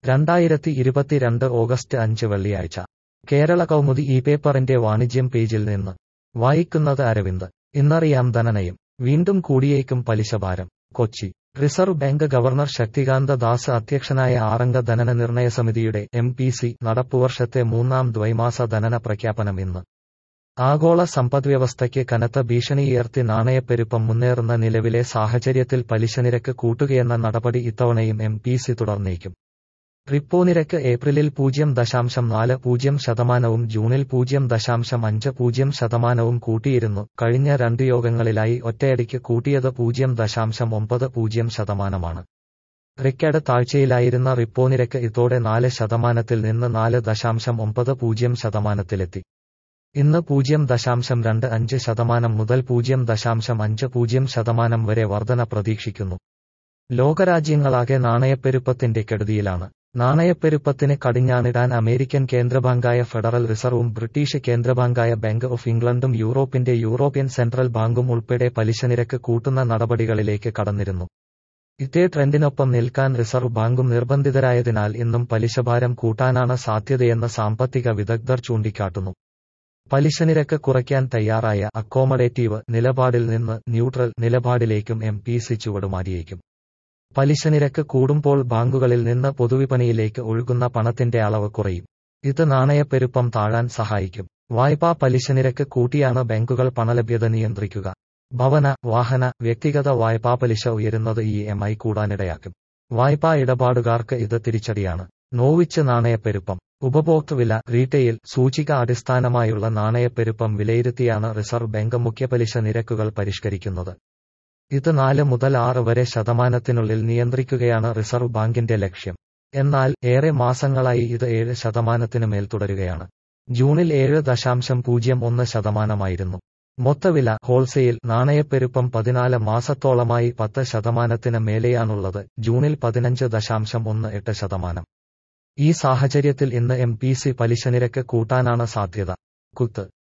രണ്ടായിരത്തി ഇരുപത്തിരണ്ട് ഓഗസ്റ്റ് അഞ്ച് വെള്ളിയാഴ്ച കേരള കൗമുദി ഈ പേപ്പറിന്റെ വാണിജ്യം പേജിൽ നിന്ന് വായിക്കുന്നത് അരവിന്ദ് ഇന്നറിയാം ധനനയം വീണ്ടും കൂടിയേക്കും പലിശഭാരം Kochi reserve bank governor Shaktikanta Das അധ്യക്ഷനായ ആറംഗ ധനന നിർണയ സമിതിയുടെ എം പി സി നടപ്പുവർഷത്തെ മൂന്നാം ദ്വൈമാസ ധനന പ്രഖ്യാപനം ഇന്ന് ആഗോള സമ്പദ്വ്യവസ്ഥയ്ക്ക് കനത്ത ഭീഷണിയുയർത്തി നാണയപ്പെരുപ്പം മുന്നേറുന്ന നിലവിലെ സാഹചര്യത്തിൽ പലിശനിരക്ക് കൂട്ടുകയെന്ന നടപടി ഇത്തവണയും എം പി സി തുടർന്നേക്കും റിപ്പോ നിരക്ക് ഏപ്രിലിൽ പൂജ്യം ദശാംശം നാല് പൂജ്യം ശതമാനവും ജൂണിൽ പൂജ്യം ദശാംശം അഞ്ച് പൂജ്യം ശതമാനവും കൂട്ടിയിരുന്നു കഴിഞ്ഞ രണ്ട് യോഗങ്ങളിലായി ഒറ്റയടിക്ക് കൂട്ടിയത് പൂജ്യം ദശാംശം ഒമ്പത് പൂജ്യം ശതമാനമാണ് റിക്കഡ് താഴ്ചയിലായിരുന്ന റിപ്പോ നിരക്ക് ഇതോടെ നാല് ശതമാനത്തിൽ നിന്ന് നാല് ദശാംശം ഒമ്പത് പൂജ്യം ശതമാനത്തിലെത്തി ഇന്ന് പൂജ്യം ദശാംശം രണ്ട് അഞ്ച് ശതമാനം മുതൽ പൂജ്യം ദശാംശം അഞ്ച് പൂജ്യം ശതമാനം വരെ വർധന പ്രതീക്ഷിക്കുന്നു ലോകരാജ്യങ്ങളാകെ നാണയപ്പെരുപ്പത്തിന്റെ കെടുതിയിലാണ് നാണയപ്പെരുപ്പത്തിന് കടിഞ്ഞാണിടാൻ അമേരിക്കൻ കേന്ദ്രബാങ്കായ ഫെഡറൽ റിസർവും ബ്രിട്ടീഷ് കേന്ദ്രബാങ്കായ ബാങ്ക് ഓഫ് ഇംഗ്ലണ്ടും യൂറോപ്പിന്റെ യൂറോപ്യൻ സെൻട്രൽ ബാങ്കും ഉൾപ്പെടെ പലിശനിരക്ക് കൂട്ടുന്ന നടപടികളിലേക്ക് കടന്നിരുന്നു ഇതേ ട്രെൻഡിനൊപ്പം നിൽക്കാൻ റിസർവ് ബാങ്കും നിർബന്ധിതരായതിനാൽ ഇന്നും പലിശഭാരം കൂട്ടാനാണ് സാധ്യതയെന്ന് സാമ്പത്തിക വിദഗ്ധർ ചൂണ്ടിക്കാട്ടുന്നു പലിശനിരക്ക് കുറയ്ക്കാൻ തയ്യാറായ അക്കോമഡേറ്റീവ് നിലപാടിൽ നിന്ന് ന്യൂട്രൽ നിലപാടിലേക്കും എം പി സി ചുവടുമാറിയേക്കും പലിശനിരക്ക് കൂടുമ്പോൾ ബാങ്കുകളിൽ നിന്ന് പൊതുവിപണിയിലേക്ക് ഒഴുകുന്ന പണത്തിന്റെ അളവ് കുറയും ഇത് നാണയപ്പെരുപ്പം താഴാൻ സഹായിക്കും വായ്പാ പലിശനിരക്ക് കൂട്ടിയാണ് ബാങ്കുകൾ പണലഭ്യത നിയന്ത്രിക്കുക ഭവന വാഹന വ്യക്തിഗത വായ്പാ പലിശ ഉയരുന്നത് ഇ എം ഐ കൂടാനിടയാക്കും വായ്പാ ഇടപാടുകാർക്ക് ഇത് തിരിച്ചടിയാണ് നോവിച്ച് നാണയപ്പെരുപ്പം ഉപഭോക്തൃവില റീറ്റെയിൽ സൂചിക അടിസ്ഥാനമായുള്ള നാണയപ്പെരുപ്പം വിലയിരുത്തിയാണ് റിസർവ് ബാങ്ക് മുഖ്യപലിശ നിരക്കുകൾ പരിഷ്കരിക്കുന്നത് ഇത് നാല് മുതൽ ആറ് വരെ ശതമാനത്തിനുള്ളിൽ നിയന്ത്രിക്കുകയാണ് റിസർവ് ബാങ്കിന്റെ ലക്ഷ്യം എന്നാൽ ഏറെ മാസങ്ങളായി ഇത് ഏഴ് ശതമാനത്തിന് മേൽ തുടരുകയാണ് ജൂണിൽ ഏഴ് ദശാംശം പൂജ്യം ഒന്ന് ശതമാനമായിരുന്നു മൊത്തവില ഹോൾസെയിൽ നാണയപ്പെരുപ്പം പതിനാല് മാസത്തോളമായി പത്ത് ശതമാനത്തിന് മേലെയാണുള്ളത് ജൂണിൽ പതിനഞ്ച് ദശാംശം ഒന്ന് എട്ട് ശതമാനം ഈ സാഹചര്യത്തിൽ ഇന്ന് എം പി സി പലിശ നിരക്ക് കൂട്ടാനാണ് സാധ്യത കുത്ത്